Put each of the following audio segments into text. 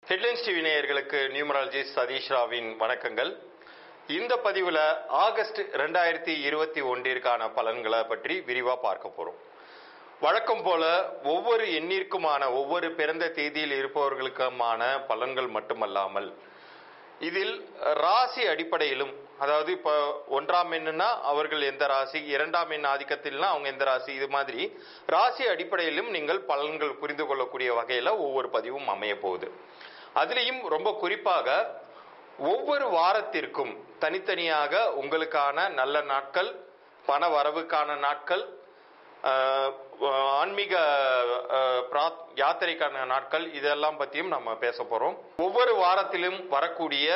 headlines TV நேயர்களுக்கு numerologist Satish ராவின் வணக்கங்கள் இந்த பதிவில் ஆகஸ்ட் ரெண்டாயிரத்தி இருபத்தி ஒன்றிற்கான பலன்களை பற்றி விரிவாக பார்க்க போகிறோம் வழக்கம் போல ஒவ்வொரு எண்ணிற்குமான ஒவ்வொரு பிறந்த தேதியில் இருப்பவர்களுக்குமான பலன்கள் மட்டுமல்லாமல் இதில் ராசி அடிப்படையிலும் அதாவது இப்போ ஒன்றாம் எண்ணுனா அவர்கள் எந்த ராசி இரண்டாம் எண் ஆதிக்கத்தில்னா அவங்க எந்த ராசி இது மாதிரி ராசி அடிப்படையிலும் நீங்கள் பலன்கள் புரிந்து கொள்ளக்கூடிய வகையில் ஒவ்வொரு பதிவும் அமைய போகுது அதுலேயும் ரொம்ப குறிப்பாக ஒவ்வொரு வாரத்திற்கும் தனித்தனியாக உங்களுக்கான நல்ல நாட்கள் பண வரவுக்கான நாட்கள் ஆஹ், ஆன்மீக ஆஹ், பிராத்- யாத்திரைக்கான நாட்கள் இதெல்லாம் பற்றியும் நம்ம பேச போகிறோம் ஒவ்வொரு வாரத்திலும் வரக்கூடிய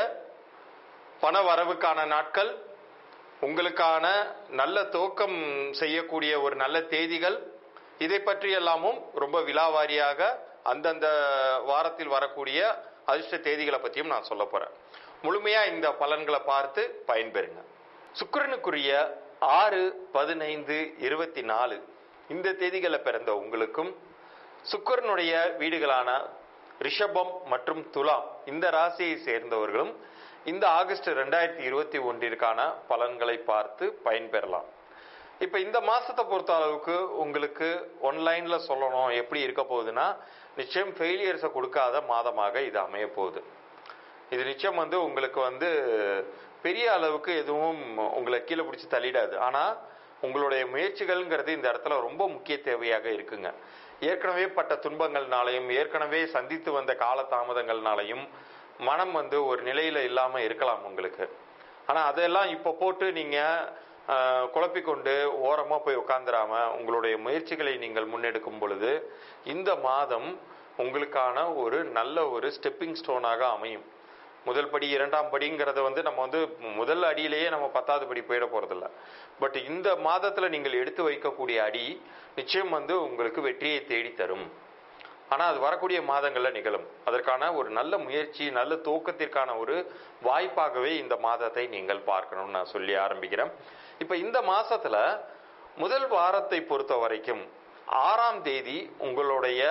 பண வரவுக்கான நாட்கள் உங்களுக்கான நல்ல துவக்கம் செய்யக்கூடிய ஒரு நல்ல தேதிகள் இதை பற்றி எல்லாமும் ரொம்ப விலாவாரியாக அந்தந்த வாரத்தில் வரக்கூடிய அதிர்ஷ்ட தேதிகளை பற்றியும் நான் சொல்ல போறேன் முழுமையா இந்த பலன்களை பார்த்து பயன்பெறுங்க சுக்கிரனுக்குரிய ஆறு பதினைந்து இருபத்தி நாலு இந்த தேதிகளில் பிறந்த உங்களுக்கும் சுக்கிரனுடைய வீடுகளான ரிஷபம் மற்றும் துலாம் இந்த ராசியை சேர்ந்தவர்களும் இந்த ஆகஸ்ட் ரெண்டாயிரத்தி இருபத்தி ஒன்றிற்கான பலன்களை பார்த்து பயன்பெறலாம் இப்போ இந்த மாசத்தை பொறுத்த அளவுக்கு உங்களுக்கு ஒன்லைன்ல சொல்லணும் எப்படி இருக்க போகுதுன்னா நிச்சயம் ஃபெயிலியர்ஸை கொடுக்காத மாதமாக இது அமைய போகுது இது நிச்சயம் வந்து உங்களுக்கு வந்து பெரிய அளவுக்கு எதுவும் உங்களை கீழே பிடிச்சி தள்ளிடாது ஆனால் உங்களுடைய முயற்சிகள்ங்கிறது இந்த இடத்துல ரொம்ப முக்கிய தேவையாக இருக்குங்க ஏற்கனவே பட்ட துன்பங்கள்னாலையும் ஏற்கனவே சந்தித்து வந்த கால தாமதங்கள்னாலையும் மனம் வந்து ஒரு நிலையில இல்லாமல் இருக்கலாம் உங்களுக்கு ஆனால் அதெல்லாம் இப்போ போட்டு நீங்கள் குழப்பிக்கொண்டு ஓரமாக போய் உட்காந்துராம உங்களுடைய முயற்சிகளை நீங்கள் முன்னெடுக்கும் பொழுது இந்த மாதம் உங்களுக்கான ஒரு நல்ல ஒரு ஸ்டெப்பிங் ஸ்டோனாக அமையும் முதல் படி இரண்டாம் படிங்கிறத வந்து நம்ம வந்து முதல் அடியிலேயே நம்ம பத்தாவது படி போயிட போறதில்ல பட் இந்த மாதத்துல நீங்கள் எடுத்து வைக்கக்கூடிய அடி நிச்சயம் வந்து உங்களுக்கு வெற்றியை தேடி தரும் ஆனா அது வரக்கூடிய மாதங்கள்ல நிகழும் அதற்கான ஒரு நல்ல முயற்சி நல்ல துவக்கத்திற்கான ஒரு வாய்ப்பாகவே இந்த மாதத்தை நீங்கள் பார்க்கணும்னு நான் சொல்லி ஆரம்பிக்கிறேன் இப்ப இந்த மாசத்துல முதல் வாரத்தை பொறுத்த வரைக்கும் ஆறாம் தேதி உங்களுடைய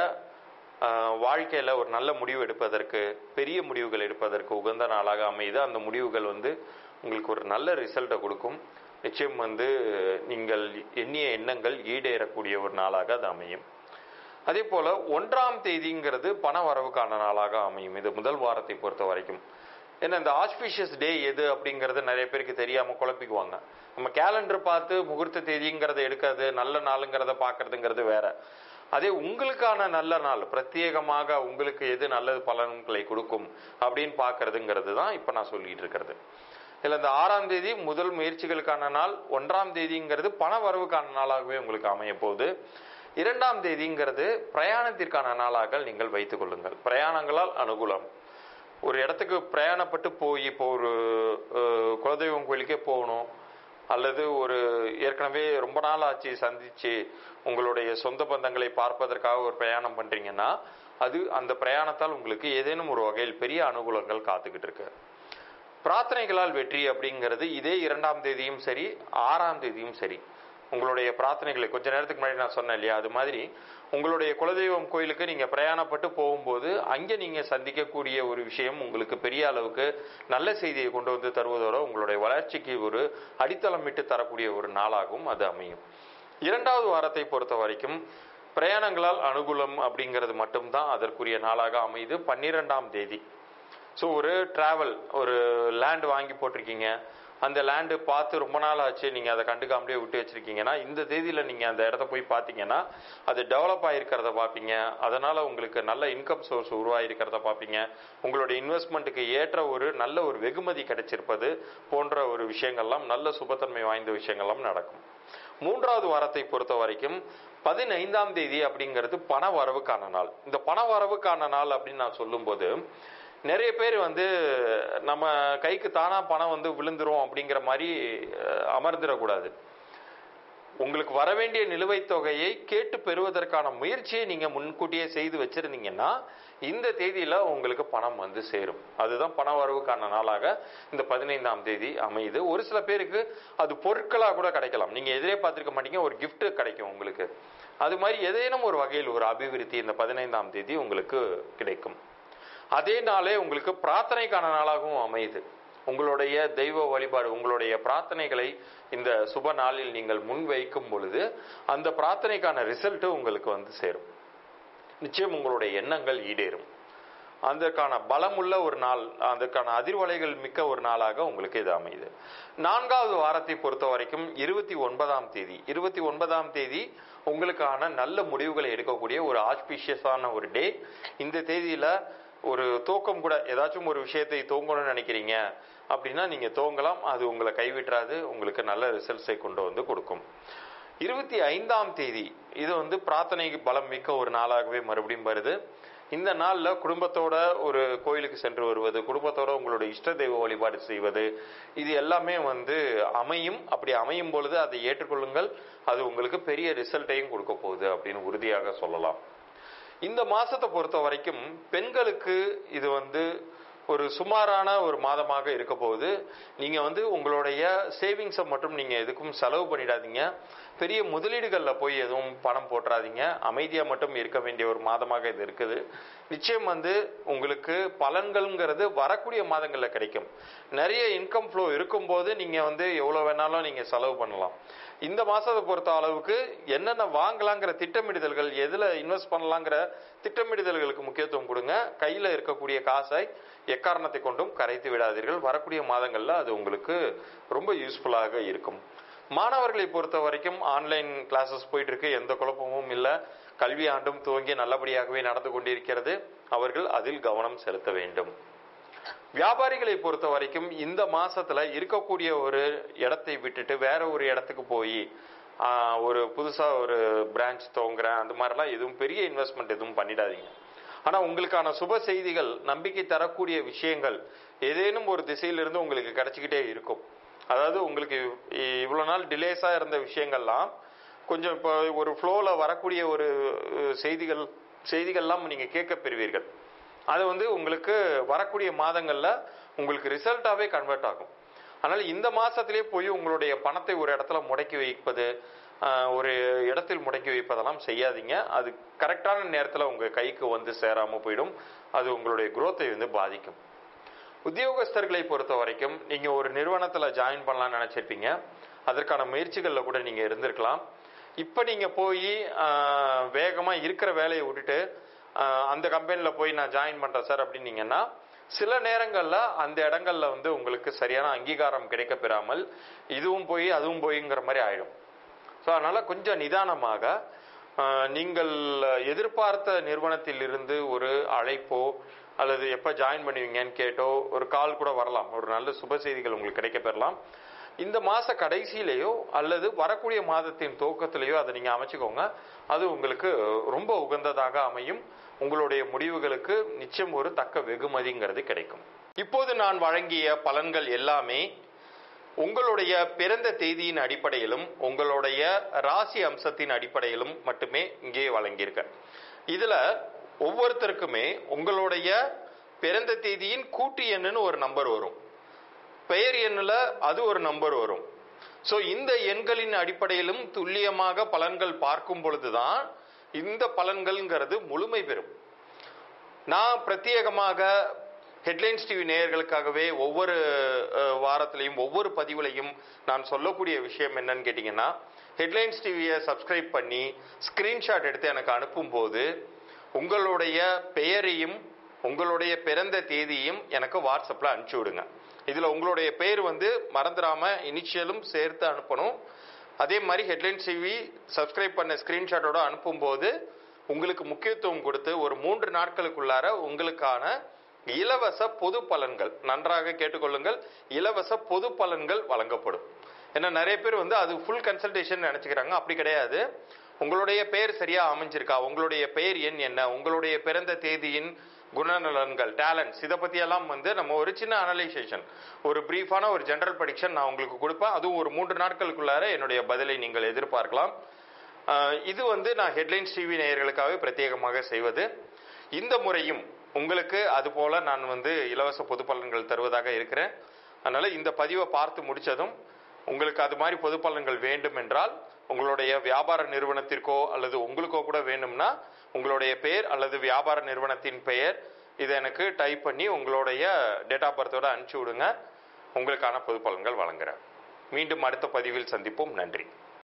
ஆஹ், வாழ்க்கையில ஒரு நல்ல முடிவு எடுப்பதற்கு பெரிய முடிவுகள் எடுப்பதற்கு உகந்த நாளாக அமையுது அந்த முடிவுகள் வந்து உங்களுக்கு ஒரு நல்ல ரிசல்ட்டை கொடுக்கும் நிச்சயம் வந்து நீங்கள் எண்ணிய எண்ணங்கள் ஈடேறக்கூடிய ஒரு நாளாக அது அமையும் அதே போல ஒன்றாம் தேதிங்கிறது பண வரவுக்கான நாளாக அமையும் இது முதல் வாரத்தை பொறுத்த வரைக்கும் ஏன்னா இந்த ஆஸ்பிஷியஸ் டே எது அப்படிங்கிறது நிறைய பேருக்கு தெரியாம குழப்பிக்குவாங்க நம்ம கேலண்டர் பார்த்து முகூர்த்த தேதிங்கிறத எடுக்கிறது நல்ல நாளுங்கிறத பார்க்கறதுங்கிறது வேற அதே உங்களுக்கான நல்ல நாள் பிரத்யேகமாக உங்களுக்கு எது நல்லது பலன்களை கொடுக்கும் அப்படின்னு பார்க்கறதுங்கிறது தான் இப்போ நான் சொல்லிட்டு இருக்கிறது இதில் இந்த ஆறாம் தேதி முதல் முயற்சிகளுக்கான நாள் ஒன்றாம் தேதிங்கிறது பண வரவுக்கான நாளாகவே உங்களுக்கு அமைய போகுது இரண்டாம் தேதிங்கிறது பிரயாணத்திற்கான நாளாக நீங்கள் வைத்துக் கொள்ளுங்கள் பிரயாணங்களால் அனுகூலம் ஒரு இடத்துக்கு பிரயாணப்பட்டு போய் இப்போ ஒரு அஹ், குலதெய்வம் கோயிலுக்கே போகணும் அல்லது ஒரு ஏற்கனவே ரொம்ப நாள் ஆச்சு சந்திச்சு உங்களுடைய சொந்த பந்தங்களை பார்ப்பதற்காக ஒரு பிரயாணம் பண்றீங்கன்னா அது அந்த பிரயாணத்தால் உங்களுக்கு ஏதேனும் ஒரு வகையில் பெரிய அனுகூலங்கள் காத்துக்கிட்டு இருக்கு பிரார்த்தனைகளால் வெற்றி அப்படிங்கிறது இதே இரண்டாம் தேதியும் சரி ஆறாம் தேதியும் சரி உங்களுடைய பிரார்த்தனைகளை கொஞ்ச நேரத்துக்கு முன்னாடி நான் சொன்னேன் இல்லையா அது மாதிரி உங்களுடைய குலதெய்வம் கோயிலுக்கு நீங்க பிரயாணப்பட்டு போகும்போது அங்கே நீங்க சந்திக்கக்கூடிய ஒரு விஷயம் உங்களுக்கு பெரிய அளவுக்கு நல்ல செய்தியை கொண்டு வந்து தருவதோட உங்களுடைய வளர்ச்சிக்கு ஒரு அடித்தளம் விட்டு தரக்கூடிய ஒரு நாளாகவும் அது அமையும் இரண்டாவது வாரத்தை பொறுத்த வரைக்கும் பிரயாணங்களால் அனுகூலம் அப்படிங்கிறது மட்டும்தான் அதற்குரிய நாளாக அமையுது பன்னிரெண்டாம் தேதி ஸோ ஒரு டிராவல் ஒரு லேண்ட் வாங்கி போட்டிருக்கீங்க அந்த லேண்டு பார்த்து ரொம்ப நாள் ஆச்சு நீங்கள் அதை கண்டுக்காமலே விட்டு வச்சிருக்கீங்கன்னா இந்த தேதியில் நீங்கள் அந்த இடத்த போய் பார்த்தீங்கன்னா அது டெவலப் ஆகிருக்கிறத பார்ப்பீங்க அதனால் உங்களுக்கு நல்ல இன்கம் சோர்ஸ் உருவாகிருக்கிறத பார்ப்பீங்க உங்களுடைய இன்வெஸ்ட்மெண்ட்டுக்கு ஏற்ற ஒரு நல்ல ஒரு வெகுமதி கிடைச்சிருப்பது போன்ற ஒரு விஷயங்கள்லாம் நல்ல சுபத்தன்மை வாய்ந்த விஷயங்கள்லாம் நடக்கும் மூன்றாவது வாரத்தை பொறுத்த வரைக்கும் பதினைந்தாம் தேதி அப்படிங்கிறது பண வரவுக்கான நாள் இந்த பண வரவுக்கான நாள் அப்படின்னு நான் சொல்லும்போது நிறைய பேர் வந்து நம்ம கைக்கு தானா பணம் வந்து விழுந்துரும் அப்படிங்கிற மாதிரி அஹ், அமர்ந்திடக்கூடாது உங்களுக்கு வர வேண்டிய நிலுவைத் தொகையை கேட்டு பெறுவதற்கான முயற்சியை நீங்க முன்கூட்டியே செய்து வச்சிருந்தீங்கன்னா இந்த தேதியில உங்களுக்கு பணம் வந்து சேரும் அதுதான் பண வரவுக்கான நாளாக இந்த பதினைந்தாம் தேதி அமையுது ஒரு சில பேருக்கு அது பொருட்களா கூட கிடைக்கலாம் நீங்க எதிரே பார்த்திருக்க மாட்டீங்க ஒரு gift கிடைக்கும் உங்களுக்கு அது மாதிரி ஏதேனும் ஒரு வகையில் ஒரு அபிவிருத்தி இந்த பதினைந்தாம் தேதி உங்களுக்கு கிடைக்கும் அதே நாளே உங்களுக்கு பிரார்த்தனைக்கான நாளாகவும் அமையுது உங்களுடைய தெய்வ வழிபாடு உங்களுடைய பிரார்த்தனைகளை இந்த சுப நாளில் நீங்கள் முன்வைக்கும் பொழுது அந்த பிரார்த்தனைக்கான ரிசல்ட் உங்களுக்கு வந்து சேரும் நிச்சயம் உங்களுடைய எண்ணங்கள் ஈடேறும் அதற்கான பலமுள்ள ஒரு நாள் அதற்கான அதிர்வலைகள் மிக்க ஒரு நாளாக உங்களுக்கு இது அமையுது நான்காவது வாரத்தை பொறுத்த வரைக்கும் இருபத்தி ஒன்பதாம் தேதி இருபத்தி ஒன்பதாம் தேதி உங்களுக்கான நல்ல முடிவுகளை எடுக்கக்கூடிய ஒரு ஆஸ்பிஷியஸான ஒரு டே இந்த தேதியில ஒரு தூக்கம் கூட ஏதாச்சும் ஒரு விஷயத்தை தூங்கணும்னு நினைக்கிறீங்க அப்படின்னா நீங்க தூங்கலாம் அது உங்களை கைவிட்டுறாது உங்களுக்கு நல்ல ரிசல்ட்ஸை கொண்டு வந்து கொடுக்கும் இருபத்தி ஐந்தாம் தேதி இது வந்து பிரார்த்தனை பலம் மிக்க ஒரு நாளாகவே மறுபடியும் வருது இந்த நாளில் குடும்பத்தோட ஒரு கோயிலுக்கு சென்று வருவது குடும்பத்தோட உங்களுடைய இஷ்ட தெய்வ வழிபாடு செய்வது இது எல்லாமே வந்து அமையும் அப்படி அமையும் பொழுது அதை ஏற்றுக்கொள்ளுங்கள் அது உங்களுக்கு பெரிய ரிசல்ட்டையும் கொடுக்க போகுது அப்படின்னு உறுதியாக சொல்லலாம் இந்த மாசத்தை பொறுத்த வரைக்கும் பெண்களுக்கு இது வந்து ஒரு சுமாரான ஒரு மாதமாக இருக்க போகுது நீங்க வந்து உங்களுடைய சேவிங்ஸை மட்டும் நீங்க எதுக்கும் செலவு பண்ணிடாதீங்க பெரிய முதலீடுகளில் போய் எதுவும் பணம் போட்டுறாதீங்க அமைதியா மட்டும் இருக்க வேண்டிய ஒரு மாதமாக இது இருக்குது நிச்சயம் வந்து உங்களுக்கு பலன்கள்ங்கிறது வரக்கூடிய மாதங்களில் கிடைக்கும் நிறைய இன்கம் ஃப்ளோ இருக்கும்போது நீங்க வந்து எவ்வளவு வேணாலும் நீங்க செலவு பண்ணலாம் இந்த மாசத்தை பொறுத்த அளவுக்கு என்னென்ன வாங்கலாங்கிற திட்டமிடுதல்கள் எதுல இன்வெஸ்ட் பண்ணலாங்கிற திட்டமிடுதல்களுக்கு முக்கியத்துவம் கொடுங்க கையில இருக்கக்கூடிய காசை எக்காரணத்தை கொண்டும் கரைத்து விடாதீர்கள் வரக்கூடிய மாதங்கள்ல அது உங்களுக்கு ரொம்ப யூஸ்ஃபுல்லாக இருக்கும் மாணவர்களை பொறுத்த வரைக்கும் ஆன்லைன் கிளாஸஸ் போயிட்டு இருக்கு எந்த குழப்பமும் இல்லை கல்வி ஆண்டும் துவங்கி நல்லபடியாகவே நடந்து கொண்டிருக்கிறது அவர்கள் அதில் கவனம் செலுத்த வேண்டும் வியாபாரிகளை பொறுத்த வரைக்கும் இந்த மாசத்துல இருக்கக்கூடிய ஒரு இடத்தை விட்டுட்டு வேற ஒரு இடத்துக்கு போய் ஒரு புதுசா ஒரு பிரான்ச் துவங்குறேன் அந்த மாதிரிலாம் எதுவும் பெரிய இன்வெஸ்ட்மெண்ட் எதுவும் பண்ணிடாதீங்க ஆனா உங்களுக்கான சுப செய்திகள் நம்பிக்கை தரக்கூடிய விஷயங்கள் ஏதேனும் ஒரு திசையிலிருந்து உங்களுக்கு கிடைச்சிக்கிட்டே இருக்கும் அதாவது உங்களுக்கு இவ்வளவு நாள் டிலேஸா இருந்த விஷயங்கள்லாம் கொஞ்சம் இப்போ ஒரு ஃப்ளோல வரக்கூடிய ஒரு செய்திகள் செய்திகள்லாம் நீங்க கேட்க பெறுவீர்கள் அது வந்து உங்களுக்கு வரக்கூடிய மாதங்கள்ல உங்களுக்கு ரிசல்ட்டாவே கன்வெர்ட் ஆகும் அதனால இந்த மாசத்திலே போய் உங்களுடைய பணத்தை ஒரு இடத்துல முடக்கி வைப்பது ஒரு இடத்தில் முடக்கி வைப்பதெல்லாம் செய்யாதீங்க அது கரெக்டான நேரத்தில் உங்க கைக்கு வந்து சேராம போயிடும் அது உங்களுடைய குரோத்தை வந்து பாதிக்கும் உத்தியோகஸ்தர்களை பொறுத்த வரைக்கும் நீங்க ஒரு நிறுவனத்துல ஜாயின் பண்ணலாம்னு நினைச்சிருப்பீங்க அதற்கான முயற்சிகள்ல கூட நீங்க இருந்திருக்கலாம் இப்ப நீங்க போய் வேகமா இருக்கிற வேலையை விட்டுட்டு அந்த கம்பெனில போய் நான் ஜாயின் பண்றேன் சார் அப்படின்னீங்கன்னா சில நேரங்கள்ல அந்த இடங்கள்ல வந்து உங்களுக்கு சரியான அங்கீகாரம் கிடைக்க பெறாமல் இதுவும் போய் அதுவும் போய்ங்கிற மாதிரி ஆயிடும் ஸோ அதனால கொஞ்சம் நிதானமாக நீங்கள் எதிர்பார்த்த நிறுவனத்தில் இருந்து ஒரு அழைப்போ அல்லது எப்போ ஜாயின் பண்ணுவீங்கன்னு கேட்டோ ஒரு கால் கூட வரலாம் ஒரு நல்ல சுப செய்திகள் உங்களுக்கு கிடைக்க பெறலாம் இந்த மாச கடைசியிலேயோ அல்லது வரக்கூடிய மாதத்தின் துவக்கத்திலேயோ அதை நீங்க அமைச்சுக்கோங்க அது உங்களுக்கு ரொம்ப உகந்ததாக அமையும் உங்களுடைய முடிவுகளுக்கு நிச்சயம் ஒரு தக்க வெகுமதிங்கிறது கிடைக்கும் இப்போது நான் வழங்கிய பலன்கள் எல்லாமே உங்களுடைய பிறந்த தேதியின் அடிப்படையிலும் உங்களுடைய ராசி அம்சத்தின் அடிப்படையிலும் மட்டுமே இங்கே வழங்கியிருக்கேன் இதுல ஒவ்வொருத்தருக்குமே உங்களுடைய பிறந்த தேதியின் கூட்டு எண்ணுன்னு ஒரு நம்பர் வரும் பெயர் எண்ணில் அது ஒரு நம்பர் வரும் ஸோ இந்த எண்களின் அடிப்படையிலும் துல்லியமாக பலன்கள் பார்க்கும் பொழுதுதான் இந்த பலன்கள்ங்கிறது முழுமை பெறும் நான் பிரத்யேகமாக ஹெட்லைன்ஸ் டிவி நேயர்களுக்காகவே ஒவ்வொரு வாரத்திலையும் ஒவ்வொரு பதிவுலையும் நான் சொல்லக்கூடிய விஷயம் என்னன்னு கேட்டிங்கன்னா ஹெட்லைன்ஸ் டிவியை சப்ஸ்கிரைப் பண்ணி ஸ்கிரீன்ஷாட் எடுத்து எனக்கு அனுப்பும்போது உங்களுடைய பெயரையும் உங்களுடைய பிறந்த தேதியும் எனக்கு வாட்ஸ்அப்பில் அனுப்பிச்சி விடுங்க இதில் உங்களுடைய பெயர் வந்து மறந்துடாம இனிஷியலும் சேர்த்து அனுப்பணும் அதே மாதிரி ஹெட்லைன்ஸ் டிவி சப்ஸ்கிரைப் பண்ண ஸ்கிரீன்ஷாட்டோட அனுப்பும்போது உங்களுக்கு முக்கியத்துவம் கொடுத்து ஒரு மூன்று நாட்களுக்குள்ளார உங்களுக்கான இலவச பொது பலன்கள் நன்றாக கேட்டுக்கொள்ளுங்கள் இலவச பொது பலன்கள் வழங்கப்படும் ஏன்னா நிறைய பேர் வந்து அது ஃபுல் கன்சல்டேஷன் நினைச்சுக்கிறாங்க அப்படி கிடையாது உங்களுடைய பெயர் சரியா அமைஞ்சிருக்கா உங்களுடைய பெயர் எண் என்ன உங்களுடைய பிறந்த தேதியின் குணநலன்கள் டேலண்ட்ஸ் இதை பற்றியெல்லாம் வந்து நம்ம ஒரு சின்ன அனலைசேஷன் ஒரு பிரீஃபான ஒரு ஜென்ரல் ப்ரடிக்ஷன் நான் உங்களுக்கு கொடுப்பேன் அதுவும் ஒரு மூன்று நாட்களுக்குள்ளார என்னுடைய பதிலை நீங்கள் எதிர்பார்க்கலாம் இது வந்து நான் ஹெட்லைன்ஸ் டிவி நேயர்களுக்காகவே பிரத்யேகமாக செய்வது இந்த முறையும் உங்களுக்கு அது போல நான் வந்து இலவச பொது பலன்கள் தருவதாக இருக்கிறேன் அதனால இந்த பதிவை பார்த்து முடிச்சதும் உங்களுக்கு அது மாதிரி பொது பலன்கள் வேண்டும் என்றால் உங்களுடைய வியாபார நிறுவனத்திற்கோ அல்லது உங்களுக்கோ கூட வேணும்னா உங்களுடைய பெயர் அல்லது வியாபார நிறுவனத்தின் பெயர் இதை எனக்கு டைப் பண்ணி உங்களுடைய டேட் ஆஃப் பர்த்தோட அனுப்பிச்சி விடுங்க உங்களுக்கான பொது பலன்கள் வழங்குறேன் மீண்டும் அடுத்த பதிவில் சந்திப்போம் நன்றி